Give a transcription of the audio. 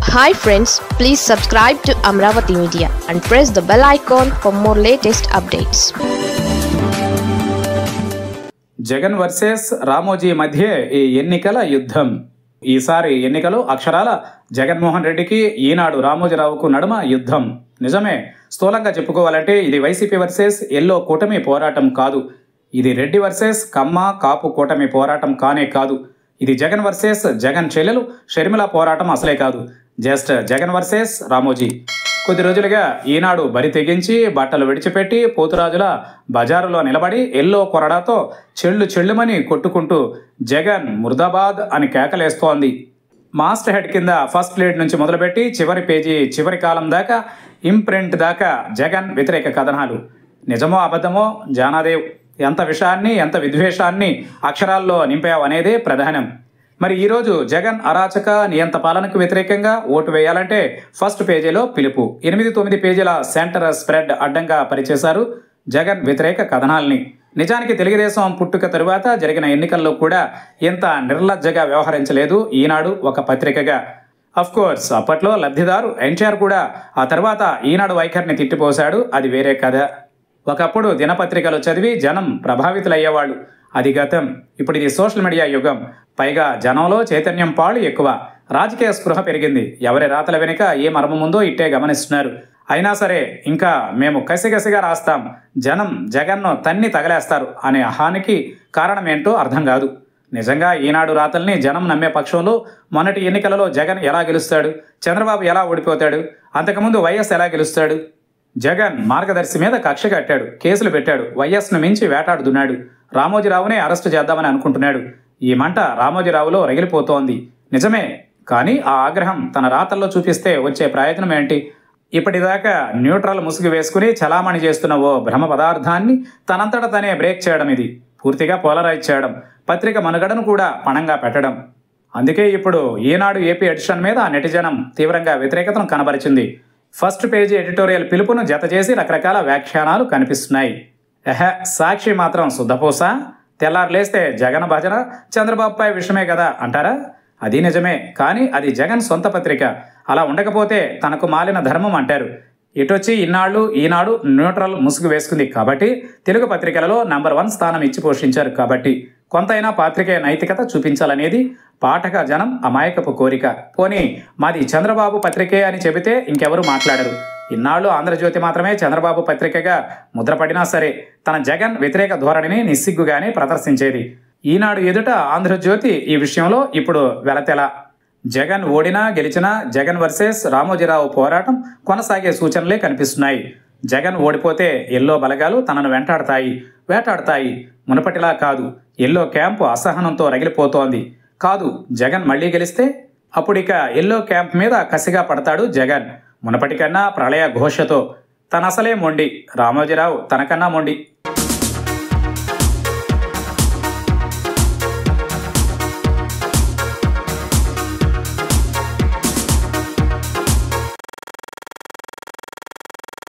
hi friends please subscribe to Amaravati media and press the bell icon for more latest updates Jagan versus Ramoji మధ్య ఈ ఎన్నికల యుద్ధం ఈసారి ఎన్నికలు అక్షరాల జగన్మోహన్ రెడ్డికి ఈనాడు రామోజీరావుకు నడుమ యుద్ధం నిజమే స్థూలంగా చెప్పుకోవాలంటే ఇది వైసీపీ వర్సెస్ ఎల్లో కూటమి పోరాటం కాదు ఇది రెడ్డి వర్సెస్ కమ్మ కాపు కూటమి పోరాటం కానే కాదు ఇది జగన్ వర్సెస్ జగన్ చెల్లెలు షర్మిల పోరాటం అసలే కాదు జస్ట్ జగన్ వర్సెస్ రామోజీ కొద్ది రోజులుగా ఈనాడు బరి తెగించి బట్టలు విడిచిపెట్టి పోతురాజుల బజారులో నిలబడి ఎల్లో కొరడాతో చెళ్ళు చెళ్ళుమని కొట్టుకుంటూ జగన్ ముర్దాబాద్ అని కేకలేస్తోంది మాస్టర్ హెడ్ కింద ఫస్ట్ లీడ్ నుంచి మొదలుపెట్టి చివరి పేజీ చివరి కాలం దాకా ఇంప్రింట్ దాకా జగన్ వ్యతిరేక కథనాలు నిజమో అబద్ధమో జానాదేవ్ ఎంత విషయాన్ని ఎంత విద్వేషాన్ని అక్షరాల్లో నింపావు అనేదే ప్రధానం మరి ఈరోజు జగన్ అరాచక నియంత పాలనకు వ్యతిరేకంగా ఓటు వేయాలంటే ఫస్ట్ పేజీలో పిలుపు ఎనిమిది తొమ్మిది పేజీల సెంటర్ స్ప్రెడ్ అడ్డంగా పరిచేశారు జగన్ వ్యతిరేక కథనాల్ని నిజానికి తెలుగుదేశం పుట్టుక తరువాత జరిగిన ఎన్నికల్లో కూడా ఇంత నిర్లజ్జగా వ్యవహరించలేదు ఈనాడు ఒక పత్రికగా అఫ్ కోర్స్ అప్పట్లో లబ్ధిదారు ఎన్టీఆర్ కూడా ఆ తర్వాత ఈనాడు వైఖరిని తిట్టిపోశాడు అది వేరే కథ ఒకప్పుడు దినపత్రికలు చదివి జనం ప్రభావితులయ్యేవాళ్ళు అది గతం ఇప్పుడు ఇది సోషల్ మీడియా యుగం పైగా జనంలో చైతన్యం పాళ్ళు ఎక్కువ రాజకీయ స్పృహ పెరిగింది ఎవరి రాతల వెనుక ఏ మర్మం ఉందో ఇట్టే గమనిస్తున్నారు అయినా సరే ఇంకా మేము కసిగసిగా రాస్తాం జనం జగన్ను తన్ని తగలేస్తారు అనే అహానికి కారణం ఏంటో అర్థం కాదు నిజంగా ఈనాడు రాతల్ని జనం నమ్మే పక్షంలో మొన్నటి ఎన్నికలలో జగన్ ఎలా గెలుస్తాడు చంద్రబాబు ఎలా ఓడిపోతాడు అంతకుముందు వైఎస్ ఎలా గెలుస్తాడు జగన్ మార్గదర్శి మీద కక్ష కట్టాడు కేసులు పెట్టాడు వైఎస్ను మించి వేటాడుతున్నాడు రామోజీరావునే అరెస్టు చేద్దామని అనుకుంటున్నాడు ఈ మంట రామోజీరావులో రగిలిపోతోంది నిజమే కానీ ఆ ఆగ్రహం తన రాతల్లో చూపిస్తే వచ్చే ప్రయోజనం ఏంటి ఇప్పటిదాకా న్యూట్రల్ ముసుగు వేసుకుని చలామణి చేస్తున్న ఓ భ్రమ పదార్థాన్ని తనంతట తనే బ్రేక్ చేయడం ఇది పూర్తిగా పోలరైజ్ చేయడం పత్రిక మనుగడను కూడా పణంగా పెట్టడం అందుకే ఇప్పుడు ఈనాడు ఏపీ ఎడిషన్ మీద నెటిజనం తీవ్రంగా వ్యతిరేకతను కనబరిచింది ఫస్ట్ పేజీ ఎడిటోరియల్ పిలుపును జత చేసి రకరకాల వ్యాఖ్యానాలు కనిపిస్తున్నాయి ఎహ సాక్షి మాత్రం శుద్ధపూస తెల్లారు లేస్తే జగన్ భజన చంద్రబాబుపై విషయమే కదా అంటారా అది నిజమే కానీ అది జగన్ సొంత పత్రిక అలా ఉండకపోతే తనకు మాలిన ధర్మం అంటారు ఇటొచ్చి ఇన్నాళ్ళు ఈనాడు న్యూట్రల్ ముసుగు వేసుకుంది కాబట్టి తెలుగు పత్రికలలో నంబర్ వన్ స్థానం ఇచ్చి పోషించారు కాబట్టి కొంతైనా పాత్రికేయ నైతికత చూపించాలనేది పాఠక జనం అమాయకపు కోరిక పోనీ మాది చంద్రబాబు పత్రికే అని చెబితే ఇంకెవరు మాట్లాడరు ఇన్నాళ్ళు ఆంధ్రజ్యోతి మాత్రమే చంద్రబాబు పత్రికగా ముద్రపడినా సరే తన జగన్ వ్యతిరేక ధోరణిని నిస్సిగ్గుగానే ప్రదర్శించేది ఈనాడు ఎదుట ఆంధ్రజ్యోతి ఈ విషయంలో ఇప్పుడు వెలతెల జగన్ ఓడినా గెలిచినా జగన్ వర్సెస్ రామోజీరావు పోరాటం కొనసాగే సూచనలే కనిపిస్తున్నాయి జగన్ ఓడిపోతే ఎల్లో బలగాలు తనను వెంటాడతాయి వేటాడతాయి మునపటిలా కాదు ఎల్లో క్యాంపు అసహనంతో రగిలిపోతోంది కాదు జగన్ మళ్ళీ గెలిస్తే అప్పుడిక ఎల్లో క్యాంప్ మీద కసిగా పడతాడు జగన్ మునపటికన్నా ప్రళయ ఘోషతో తనసలే మొండి రామోజీరావు తనకన్నా మొండి